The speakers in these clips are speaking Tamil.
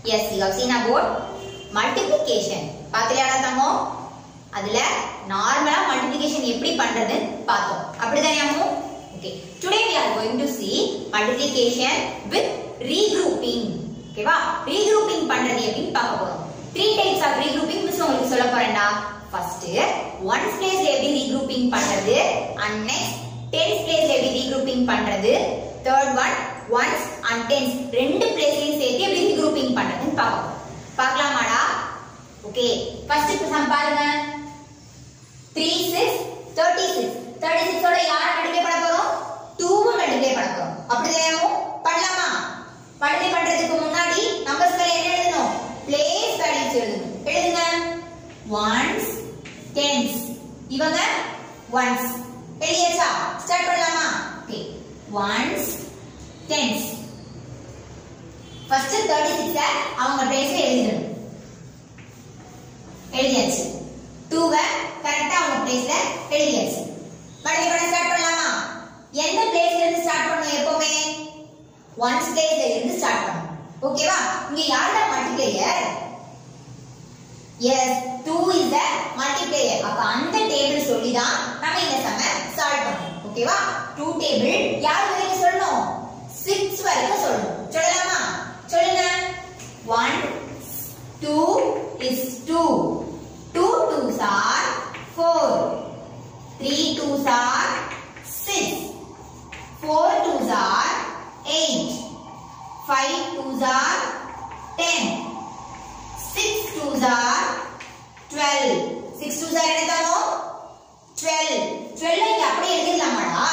S you have seen about multiplication பாக்கலையாடா தங்கம் அதுல நார்மலா மல்டிப்ளிகேஷன் எப்படி பண்றது பார்த்தோம் அப்படிதானே Ammu okay today we are going to see multiplication with regrouping ஓகேவா regrouping பண்றது எப்படின்னு பார்க்க போறோம் three types of regrouping miss உங்களுக்கு சொல்ல போறேன்டா ஃபர்ஸ்ட் ஒன்ஸ் பிளேஸ்ல எப்படி regrouping பண்றது அண்ட் நெக்ஸ்ட் டென்ஸ் பிளேஸ்ல எப்படி regrouping பண்றது third one ones and tens ரெண்டு பிளேஸ்லயும் சேர்த்து எப்படி regrouping பண்றதுன்னு பார்க்க போறோம் பார்க்கலாமாடா ஓகே ஃபர்ஸ்ட் இப்போ சம் பாருங்க 3 6 36 36 ஓட யார மல்டிப்ளை பண்ண போறோம் 2 மல்டிப்ளை பண்ண போறோம் அப்படிதானே பண்ணலாமா மல்டிப்ளை பண்றதுக்கு முன்னாடி நம்பர்ஸ்ல என்ன எழுதணும் பிளேஸ் வேல்யூஸ் எழுதணும் எழுதுங்க ஒன்ஸ் டென்ஸ் இவங்க ஒன்ஸ் எழுதியாச்சா ஸ்டார்ட் பண்ணலாமா ஓகே ஒன்ஸ் டென்ஸ் ஃபர்ஸ்ட் 36 அவங்க பிளேஸ்ல எழுதிடணும் எழுதியாச்சு 2 கரெக்டா அவங்க பிளேஸ்ல எழுதியாச்சு மறுபடியும் பண்ண ஸ்டார்ட் பண்ணலாமா எந்த பிளேஸ்ல இருந்து ஸ்டார்ட் பண்ணணும் எப்பவுமே ஒன்ஸ் பிளேஸ்ல இருந்து ஸ்டார்ட் பண்ணணும் ஓகேவா இங்க யார் தான் multiplier yes 2 is the multiplier அப்ப அந்த டேபிள் சொல்லி தான் நம்ம இந்த சம சால்வ் பண்ணணும் ஓகேவா 2 டேபிள் யார் வரைக்கும் சொல்லணும் 6 வரைக்கும் சொல்லணும் சொல்லலாமா சொல்லுங்க 1 2 is 2 2 twos are 4 3 twos are 6 4 twos are 8 5 twos are 10 6 twos are 12 6 twos are என்ன தரும் 12 12 இங்க அப்படியே எழுதிடலாமாடா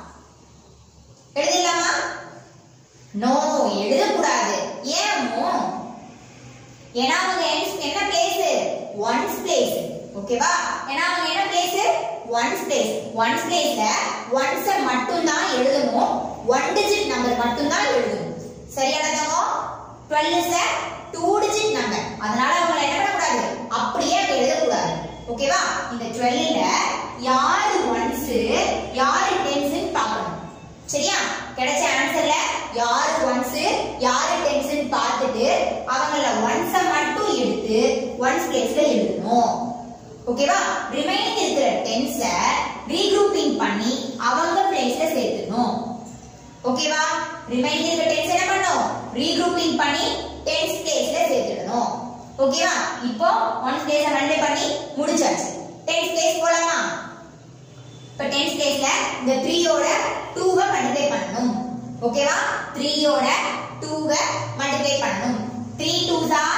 எழுதிடலாமா நோ எழுதக்கூடாது ஏன் அம்மு? ஏன்னா அவங்க என்ன- என்ன பிளேஸ் ஒன்ஸ் பிளேஸ் ஓகேவா ஏன்னா அவங்க என்ன பிளேஸ் ஒன்ஸ் பிளேஸ் ஒன்ஸ் பிளேஸ்ல ஒன்ஸ் மட்டும் தான் எழுதணும் ஒன் டிஜிட் நம்பர் மட்டும் தான் எழுதணும் சரியானதாங்க 12 இஸ் டூ டிஜிட் நம்பர் அதனால அவங்க என்ன பண்ணக்கூடாது அப்படியே அங்க எழுதக்கூடாது ஓகேவா இந்த 12ல யாரு ஒன்ஸ் யாரு டென்ஸ் பார்க்கணும் சரியா கிடைச்ச ஆன்சர்ல யாரு ஒன்ஸ் யாரு டென்ஸ் பார்த்துட்டு அவங்கள ஒன்ஸ மட்டும் எடுத்து ஒன்ஸ் பிளேஸ்ல எழுதணும் ஓகேவா ரிமைனிங் இருக்கிற டென்ஸ ரீக்ரூப்பிங் பண்ணி அவங்க பிளேஸ்ல சேர்த்துடணும் ஓகேவா ரிமைனிங் இருக்கிற டென்ஸ் என்ன பண்ணணும் ரீக்ரூப்பிங் பண்ணி டென்ஸ் பிளேஸ்ல சேர்த்துடணும் ஓகேவா இப்போ ஒன்ஸ் பிளேஸ மல்டிப்ளை பண்ணி முடிச்சாச்சு டென்ஸ் பிளேஸ் போலாமா இப்ப டென்ஸ் பிளேஸ்ல இந்த 3 யோட 2 வை மல்டிப்ளை பண்ணனும் ஓகேவா 3 யோட 2 வை மல்டிப்ளை பண்ணனும் 3 2s are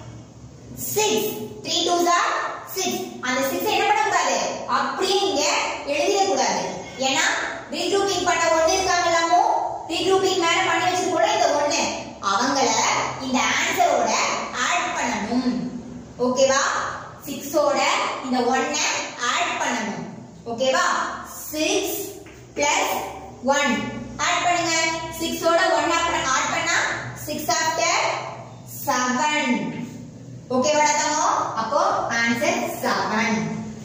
6 3 2s are 6 அந்த 6 என்ன பண்ண கூடாது அப்படியே இங்க எழுதிட கூடாது ஏன்னா ரீக்ரூப்பிங் பண்ண ஒண்ணு இருக்காங்களாமோ ரீக்ரூப்பிங் மேல பண்ணி வச்சு கூட இந்த ஒண்ணு அவங்கள இந்த ஆன்சரோட ஆட் பண்ணணும் ஓகேவா 6 ஓட இந்த ஒண்ண ஆட் பண்ணணும் ஓகேவா 6 பிளஸ் 1 ஆட் பண்ணுங்க 6 ஓட 1 ஆட் ஆட் பண்ணா 6 ஆஃப்டர் 7 ஓகேவா தங்கம் அப்போ ஆன்சர் 7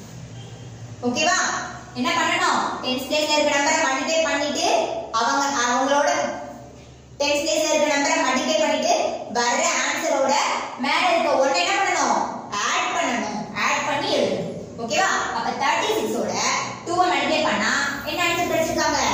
ஓகேவா என்ன பண்ணணும் 10th பிளேஸ்ல இருக்க நம்பரை மல்டிப்ளை பண்ணிட்டு அவங்க அவங்களோட 10th பிளேஸ்ல இருக்க நம்பரை மல்டிப்ளை பண்ணிட்டு வர்ற ஆன்சரோட மேல இருக்க ஒண்ணு என்ன பண்ணணும் ஆட் பண்ணணும் ஆட் பண்ணி எழுதணும் ஓகேவா அப்ப 36 ஓட 2 வை மல்டிப்ளை பண்ணா என்ன ஆன்சர் கிடைச்சிருக்காங்க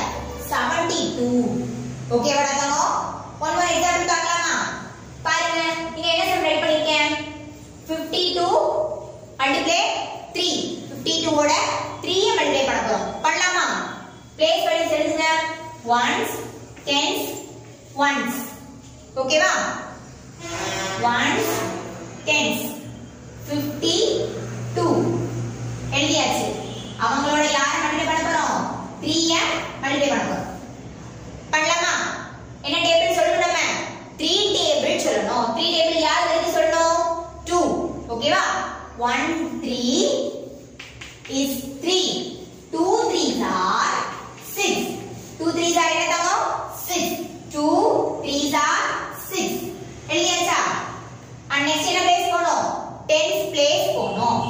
72 ஓகேவா தங்கம் ஒன் more எக்ஸாம்பிள் பார்க்கலாமா பாருங்க நீங்க என்ன சம் ரைட் பண்ணிருக்கேன் 52 மல்டிப்ளை 3 52 ஓட 3 ஐ மல்டிப்ளை பண்ண போறோம் பண்ணலாமா பிளேஸ் வேல்யூஸ் எழுதுங்க ஒன்ஸ் டென்ஸ் ஒன்ஸ் ஓகேவா ஒன்ஸ் டென்ஸ் 52 எழுதியாச்சு அவங்களோட யார மல்டிப்ளை பண்ண போறோம் 3 ஐ மல்டிப்ளை பண்ண போறோம் பண்ணலாமா என்ன டேபிள் சொல்லணும் நம்ம 3 டேபிள் சொல்லணும் 3 டேபிள் யார் வரைக்கும் சொல்லணும் 2 ஓகேவா 1 3 is 3 2 3s are 6 2 3s are என்ன தங்கம் 6 2 3s are 6 எழுதியாச்சா அண்ட் நெக்ஸ்ட் என்ன பிளேஸ் போணும் 10th பிளேஸ் போணும்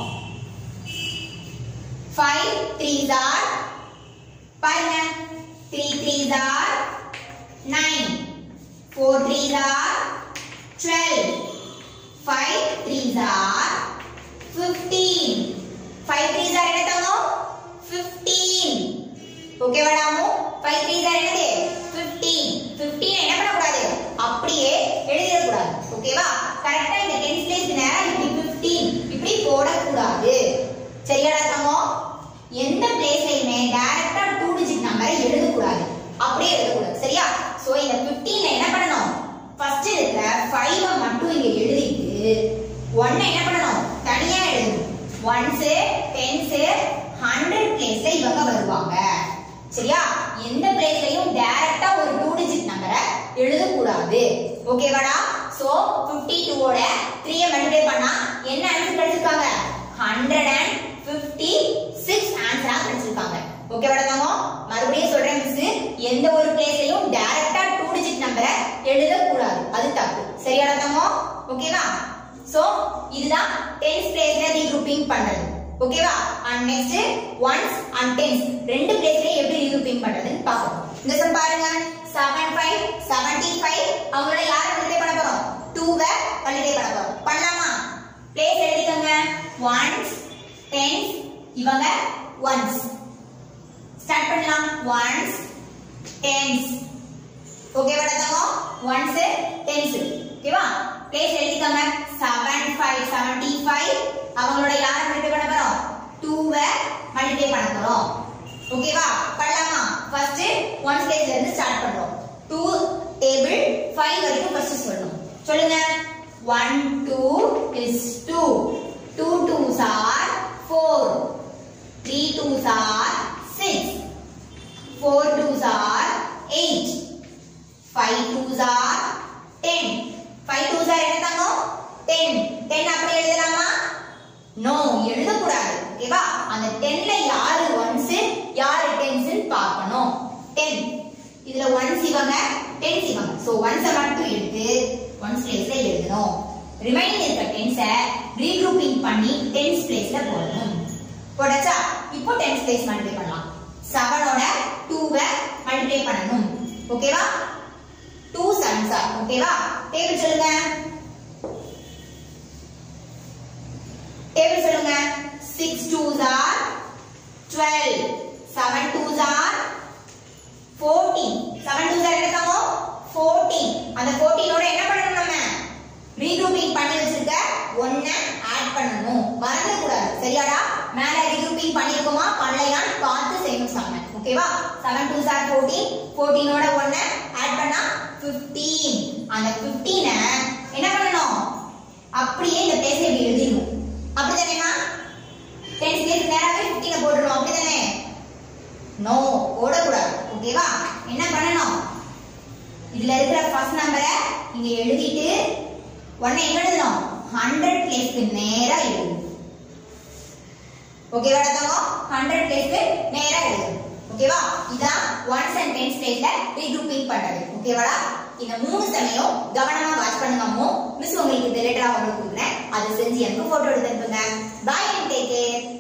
5 3s are பாருங்க 3 3s are 9 4 3s are 12 5 threes are 15 5 threes are என்ன தங்கம் 15 ஓகே வாடாமு 5 threes are என்னது 15 15 என்ன பண்ண கூடாது அப்படியே எழுதிட கூடாது ஓகேவா கரெக்ட்டா இந்த டென்ஸ் பிளேஸ் நேரா இப்படி 15 இப்படி போட கூடாது சரியாடா தங்கம் எந்த பிளேஸ்லயுமே டைரக்டா டூ டிஜிட் நம்பரை எழுத கூடாது அப்படியே எழுத கூடாது சரியா சோ இந்த 15 என்ன பண்ணணும் ஃபர்ஸ்ட் இருக்கிற 5 மட்டும் இங்க எழுதிட்டு 1 என்ன பண்ணணும் தனியா எழுதணும் ஒன்ஸ் டென்ஸ் ஹண்ட்ரட் பிளேஸ்ல இவங்க வருவாங்க சரியா எந்த பிளேஸ்லயும் டைரக்டா ஒரு டூ டிஜிட் நம்பரை எழுதக்கூடாது ஓகேவாடா சோ 52 ஓட 3 ஐ மல்டிப்ளை பண்ணா என்ன ஆன்சர் கிடைச்சிருக்காங்க 156 ஆன்சரா கிடைச்சிருக்காங்க ஓகேவாடா தங்கம் மறுபடியும் சொல்றேன் மிஸ் எந்த ஒரு பிளேஸ்லயும் டைரக்டா டூ டிஜிட் நம்பரை எழுதக்கூடாது அது தப்பு சரியாடா தங்கம் ஓகேவா சோ இதுதான் டென்ஸ் பிளேஸ்ல ரீக்ரூப்பிங் பண்றது ஓகேவா and next ones and tens ரெண்டு பிளேஸ்ல எப்படி ரீக்ரூப்பிங் பண்றதுன்னு பார்ப்போம் இந்த சம் பாருங்க 75 75 அவங்களோட யார மல்டிப்ளை பண்ண போறோம் 2 வை மல்டிப்ளை பண்ண போறோம் பண்ணலாமா பிளேஸ் எழுதிக்கோங்க ஒன்ஸ் டென்ஸ் இவங்க ஒன்ஸ் ஸ்டார்ட் பண்ணலாம் ஒன்ஸ் டென்ஸ் ஓகேவா தங்கம் ஒன்ஸ் டென்ஸ் ஓகேவா பிளேஸ் எழுதிக்கோங்க செவன் ஃபைவ் செவன்டி ஃபைவ் அவங்களோட யாரை மல்டிப்ளை பண்ண போறோம் டூவை மல்டிப்ளை பண்ண போறோம் ஓகேவா பண்ணலாமா ஃபர்ஸ்ட் ஒன் ஸ்டேஜ்ல இருந்து ஸ்டார்ட் பண்றோம் டூ டேபிள் ஃபைவ் வரைக்கும் ஃபர்ஸ்ட் சொல்லணும் சொல்லுங்க one two is two two twos are four three twos are six four twos are eight five twos are ten five twos are என்ன தங்கம் டென் டென் அப்படி எழுதலாமா நோ எழுதக்கூடாது ஓகேவா அந்த டென்ல யாரு ஒன்ஸ் யாரு டென்ஸ் பார்க்கணும் டென் இதுல ஒன்ஸ் இவங்க டென்ஸ் இவங்க சோ ஒன்ஸை மட்டும் எடுத்து ஒன்ஸ் பிளேஸ்ல எழுதணும் ரிமைனிங் இருக்க டென்ஸை ரீக்ரூப்பிங் பண்ணி டென்ஸ் பிளேஸ்ல போடணும் போடச்சா இப்போ டென்ஸ் பிளேஸ் மல்டிப்ளை பண்ணலாம் செவனோட டூவை மல்டிப்ளை பண்ணணும் ஓகேவா டூ சன்ஸ் ஆர் ஓகேவா டேபிள் சொல்லுங்க டேபிள் சொல்லுங்க six twos are twelve seven twos are fourteen seven twos are என்ன தங்கம் ஃபோர்டீன் அந்த ஃபோர்டீனோட என்ன பண்ணணும் நம்ம ரீக்ரூப்பிங் பண்ணி வச்சிருக்க ஒன்ன ஆட் பண்ணணும் மறந்துடக்கூடாது சரியாடா மேல ரீக்ரூப்பிங் பண்ணிருக்கோமா பண்ணலையான்னு பார்த்து செய்யணும் சாம ஓகேவா செவன் டூ சார் ஃபோர்டீன் ஃபோர்டீனோட ஒன்ன ஆட் பண்ணா ஃபிஃப்டீன் அந்த ஃபிஃப்டீனை என்ன பண்ணணும் அப்படியே இந்த பிளேஸ்ல இப்படி எழுதிடணும் அப்படிதானேமா டென்ஸ் பிளேஸ் நேராவே ஃபிஃப்டீனை போட்டுருவோம் அப்படிதானே நோ போடக்கூடாது ஓகேவா என்ன பண்ணணும் இதுல இருக்கிற ஃபர்ஸ்ட் நம்பரை இங்க எழுதிட்டு உடனே என்ன எழுதணும் ஹண்ட்ரட் பிளேஸ்க்கு நேரா எழுதணும் ஓகேவா தங்கம் ஹண்ட்ரட் பிளேஸ்க்கு நேரா எழுதணும் ஓகேவா இதான் ஒன்ஸ் அண்ட் டென்ஸ் பிளேஸ்ல ரீக்ரூப்பிங் பண்றது ஓகேவாடா இந்த மூணு சமயம் கவனமா வாட்ச் பண்ணுங்க அம்மோ மிஸ் உங்களுக்கு இந்த ரிலேட்டடா உங்களுக்கு கொடுக்குறேன் அதை செஞ்சு எனக்கு போட்டோ எடுத்து அனுப்புங்க பாய் அண்ட் டேக் கேர்